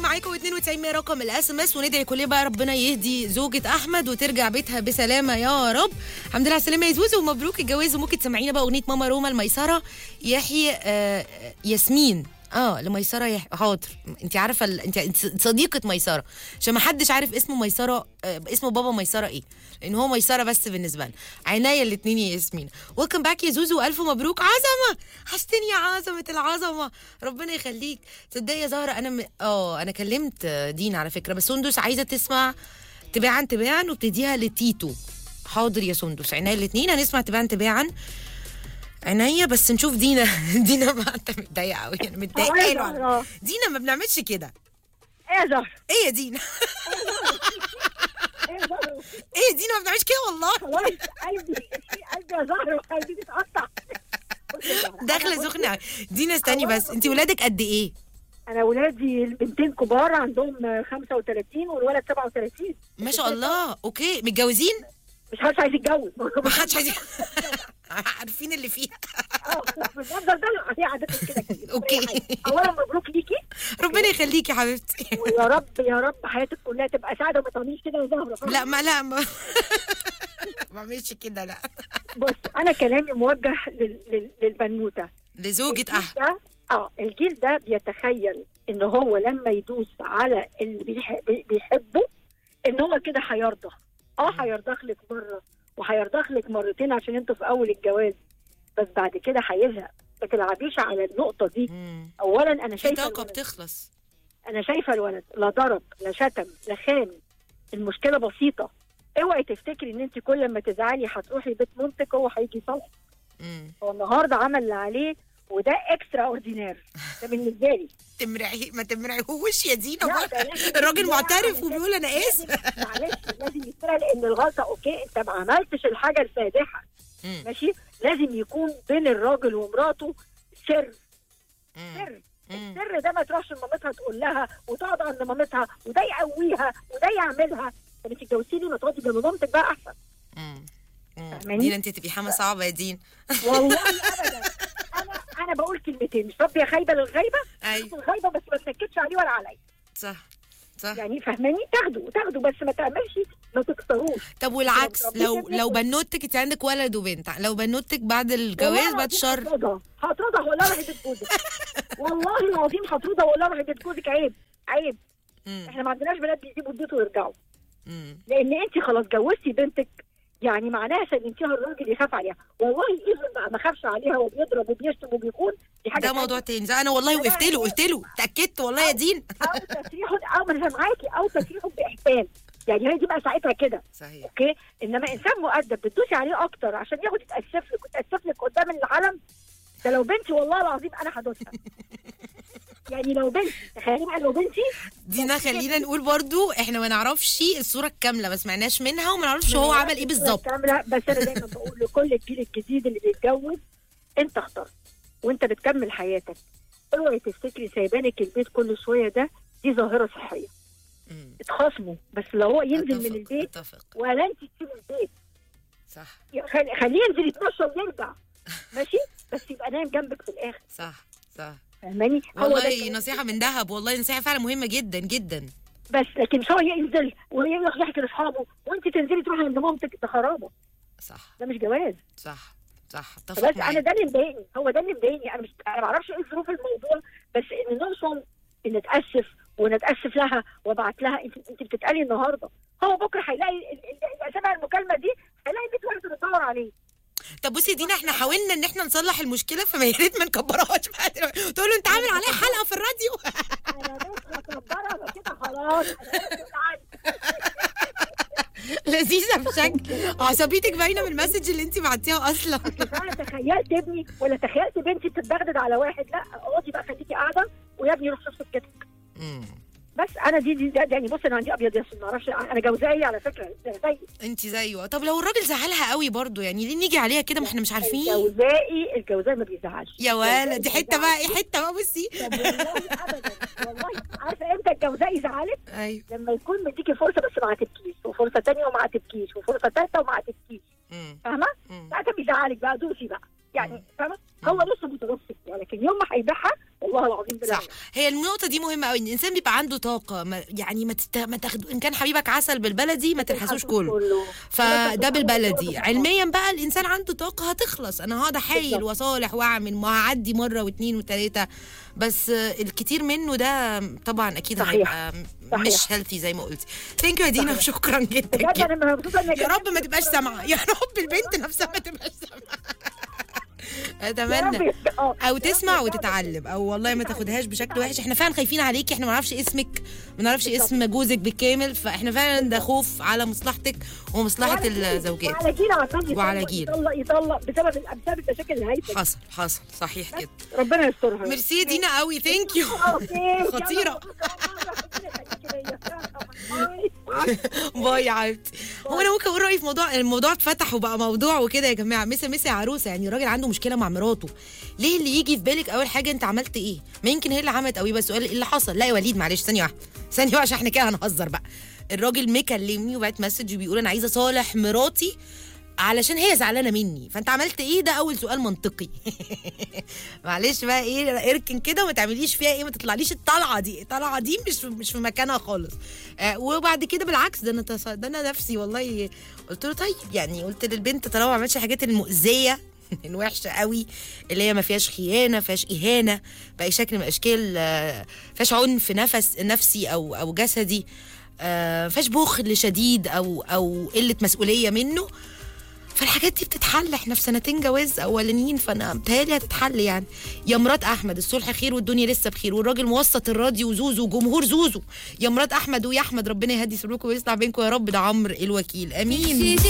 معاكم 92 100 رقم الاس ام اس وندعي كلنا بقى ربنا يهدي زوجة احمد وترجع بيتها بسلامة يا رب الحمد لله على السلامة يا زوزو ومبروك الجواز وممكن تسمعينا بقى اغنية ماما روما الميسرة يحيى آه ياسمين اه لميسره يح... حاضر انت عارفه ال... انت انت صديقه ميسره عشان ما حدش عارف اسم ميسره آه اسم بابا ميسره ايه لان هو ميسره بس بالنسبه لنا عناية الاثنين يا ياسمين ويلكم باك يا زوزو والف مبروك عظمه حشتني يا عظمه العظمه ربنا يخليك تصدقي يا زهره انا م... اه انا كلمت دينا على فكره بس سندس عايزه تسمع تباعا تباعا وابتديها لتيتو حاضر يا سندس عناية الاثنين هنسمع تباعا تباعا عينيا بس نشوف دينا دينا ما انت متضايقه قوي انا متضايقه له على- دينا ما بنعملش كده ايه يا زهر ايه يا دينا ايه يا زهر ايه يا دينا ما بنعملش كده والله خلاص قلبي قلبي يا زهر وقلبي بيتقطع بصي يا زهر، داخله أنا- سخنه أوي. دينا استني بس انت ولادك قد ايه انا ولادي البنتين كبار عندهم 35 والولد 37 ما شاء الله اوكي متجوزين مش حدش عايز يتجوز ما حدش عايز عارفين اللي فيها اه بنفضل ده هي عادة كده كده أوكي. اولا مبروك ليكي ربنا يخليكي يا حبيبتي ويا رب يا رب حياتك كلها تبقى سعاده وما تعمليش كده يا زهره لا ما لا ما ما بعملش كده لا بص انا كلامي موجه لل- لل- للبنوته لزوجة الجيل احمد ده اه الجيل ده بيتخيل ان هو لما يدوس على اللي بيح- بي- بيحبه ان هو كده هيرضى اه هيرضخ لك مره وهيرضخ لك مرتين عشان انتوا في اول الجواز بس بعد كده هيزهق ما تلعبيش على النقطه دي مم. اولا انا في شايفه طاقة الولد بتخلص انا شايفه الولد لا ضرب لا شتم لا خان المشكله بسيطه اوعي تفتكري ان انت كل ما تزعلي هتروحي بيت مامتك هو هيجي يصالحك مم. هو النهارده عمل اللي عليه وده اكسترا اوردينير ده بالنسبه لي تمرعي ما تمرعيهوش يا دينا لا، بقى. ده لازم الراجل يتباع معترف علشان- وبيقول انا اسف لازم- معلش لازم يتباع لان الغلطه اوكي انت ما عملتش الحاجه الفادحه مم. ماشي لازم يكون بين الراجل ومراته سر مم. سر مم. السر ده ما تروحش لمامتها تقول لها وتقعد عند مامتها وده يقويها وده يعملها طب انت اتجوزتي لي ما تقعدي جنب مامتك بقى احسن مم. مم. فاهماني؟ دينا انت تبقي حما صعبة يا دين والله ابدا انا انا بقول كلمتين مش ربي يا خايبه للغيبه ايوه الغيبه بس ما تنكدش عليه ولا عليا صح صح يعني فاهماني تاخده تاخده بس ما تعملش ما تكسروش طب والعكس ربنا لو يبارك لو لك. بنوتك انت عندك ولد وبنت لو بنوتك بعد الجواز والله بعد العظيم شهر هطردها هطردها ولا روحي بيت جوزك والله العظيم هطردها ولا روحي بيت جوزك عيب عيب مم. احنا ما عندناش بنات بيسيبوا البيت ويرجعوا مم. لان انت خلاص جوزتي بنتك يعني معناها سلمتيها الراجل يخاف عليها والله اذا ما- ما خافش عليها وبيضرب وبيشتم وبيخون دي حاجه ده موضوع تاني ده انا والله وقفت له قلت له اتاكدت والله يا دين او تسريح او ما انا معاكي او تسريح باحسان يعني هي دي بقى ساعتها كده صحيح اوكي انما انسان مؤدب بتدوسي عليه اكتر عشان ياخد يتاسف لك وتاسف لك قدام العالم ده لو بنتي والله العظيم انا هدوسها يعني لو بنتي تخيلي بقى لو بنتي دينا خلينا نقول برضو احنا ما نعرفش الصورة الكاملة ما سمعناش منها وما نعرفش هو عمل ايه بالظبط كاملة بس انا دايما بقول لكل الجيل الجديد اللي بيتجوز انت اخترت وانت بتكمل حياتك اوعي تفتكري سايبانك البيت كل شويه ده دي ظاهره صحيه مم. اتخاصموا بس لو هو ينزل اتفق من البيت اتفق ولا انت تسيب البيت صح خلي- خليه ينزل يتمشى ويرجع ماشي بس يبقى نايم جنبك في الاخر صح صح فاهماني هو ده والله الكلام. نصيحة من ذهب والله نصيحة فعلا مهمة جدا جدا بس لكن مش هو ينزل ويروح يحكي لاصحابه وانت تنزلي تروحي عند مامتك ده خرابه صح ده مش جواز صح صح بس اتفق انا معاك ده اللي مضايقني هو ده اللي مضايقني انا مش انا ما اعرفش ايه ظروف الموضوع بس ان نوصل ان اتاسف ونتاسف لها وابعت لها انت انت بتتقالي النهارده هو بكره هيلاقي ال- ال- سمع المكالمه دي هيلاقي بيت واحد بتدور عليه طب بصي يا دينا احنا حاولنا ان احنا نصلح المشكلة فما يا ريت ما نكبرهاش بقى دلوقتي. تقول له انت عامل عليا حلقة في الراديو انا مش مكبره بس كده خلاص أنا مسؤول عنك. لذيذة بشكل عصبيتك باينة من المسج اللي انت بعتيها اصلا انا تخيلت ابني ولا تخيلت بنتي بتتبغدد على واحد لا اقعدي بقى خليكي قاعده ويا ابني روح شوف سكتك مم. بس انا دي دي ده يعني بص انا عندي ابيض اسود ما اعرفش انا جوزائي على فكره زي انت زيه طب لو الراجل زعلها قوي برضو يعني ليه نيجي عليها كده ما احنا مش عارفين الجوزائي الجوزائي ما بيزعلش يا ولد دي الجوزائي حته ما بقى ايه حته بقى بصي طب والله ابدا والله عارفه امتى الجوزائي يزعلك ايوه لما يكون مديكي فرصه بس ما عاتبكيش وفرصه ثانيه وما عاتبكيش وفرصه ثالثه وما عاتبكيش مم. فاهمه؟ مم. ساعتها بيزعلك بقى دوسي بقى مم. يعني فاهمه؟ هو لسه متوسط يعني لكن يوم ما هيبيعها والله العظيم ده صح هي النقطة دي مهمة قوي ان الانسان بيبقى عنده طاقة ما يعني ما, تست... ما تاخد ان كان حبيبك عسل بالبلدي ما تلحسوش كله فده بالبلدي علميا بقى الانسان عنده طاقة هتخلص انا هقعد احايل بالظبط. واصالح واعمل ما هعدي مرة واثنين وثلاثة بس الكتير منه ده طبعا اكيد صحيح. هيبقى صحيح. مش هيلثي زي ما قلتي ثانك يو يا دينا صحيح. شكرا جدا بجد جدا انا مبسوطه انك يا رب ما تبقاش سامعة يا رب البنت نفسها ما تبقاش سامعة اتمنى او تسمع وتتعلم او والله ما تاخدهاش بشكل وحش احنا فعلا خايفين عليكي احنا ما نعرفش اسمك ما نعرفش اسم جوزك بالكامل فاحنا فعلا ده خوف على مصلحتك ومصلحه الزوجات وعلى جيل عشان وعلى يطلق- جيل. يطلق يطلق بسبب بسبب المشاكل اللي هيفت حصل حصل صحيح كده ربنا يسترها ميرسي يا دينا قوي ثانك يو أوكي. خطيرة. باي. باي يا حبيبتي هو انا ممكن اقول رايي في موضوع الموضوع اتفتح وبقى موضوع وكده يا جماعه مسا مسا يا عروسه يعني الراجل عنده مشكله مع مراته ليه اللي يجي في بالك اول حاجه انت عملت ايه ما يمكن هي اللي عملت قوي بس سؤال ايه اللي حصل لا يا وليد معلش ثانيه واحده ثانيه واحده عشان احنا كده هنهزر بقى الراجل مكلمني وبعت مسج وبيقول انا عايزه اصالح مراتي علشان هي زعلانه مني فانت عملت ايه ده اول سؤال منطقي معلش بقى ايه اركن كده وما تعمليش فيها ايه ما تطلعليش الطلعه دي الطلعه دي مش مش في مكانها خالص آه وبعد كده بالعكس ده انا تص- ده انا نفسي والله قلت له طيب يعني قلت للبنت طالما ما عملتش الحاجات المؤذيه الوحشه قوي اللي هي ما فيهاش خيانه ما فيهاش اهانه باي شكل من الاشكال آه، فيهاش عنف نفس نفسي او او جسدي آه، ما فيهاش بخل شديد او او قله مسؤوليه منه فالحاجات دي بتتحل احنا في سنتين جواز اولانيين فانا بتهيألي هتتحل يعني يا مرات احمد الصلح خير والدنيا لسه بخير والراجل موسط الراديو وزوزو جمهور زوزو يا مرات احمد ويا احمد ربنا يهدي سلوكه ويصلح بينكم يا رب ده عمرو الوكيل امين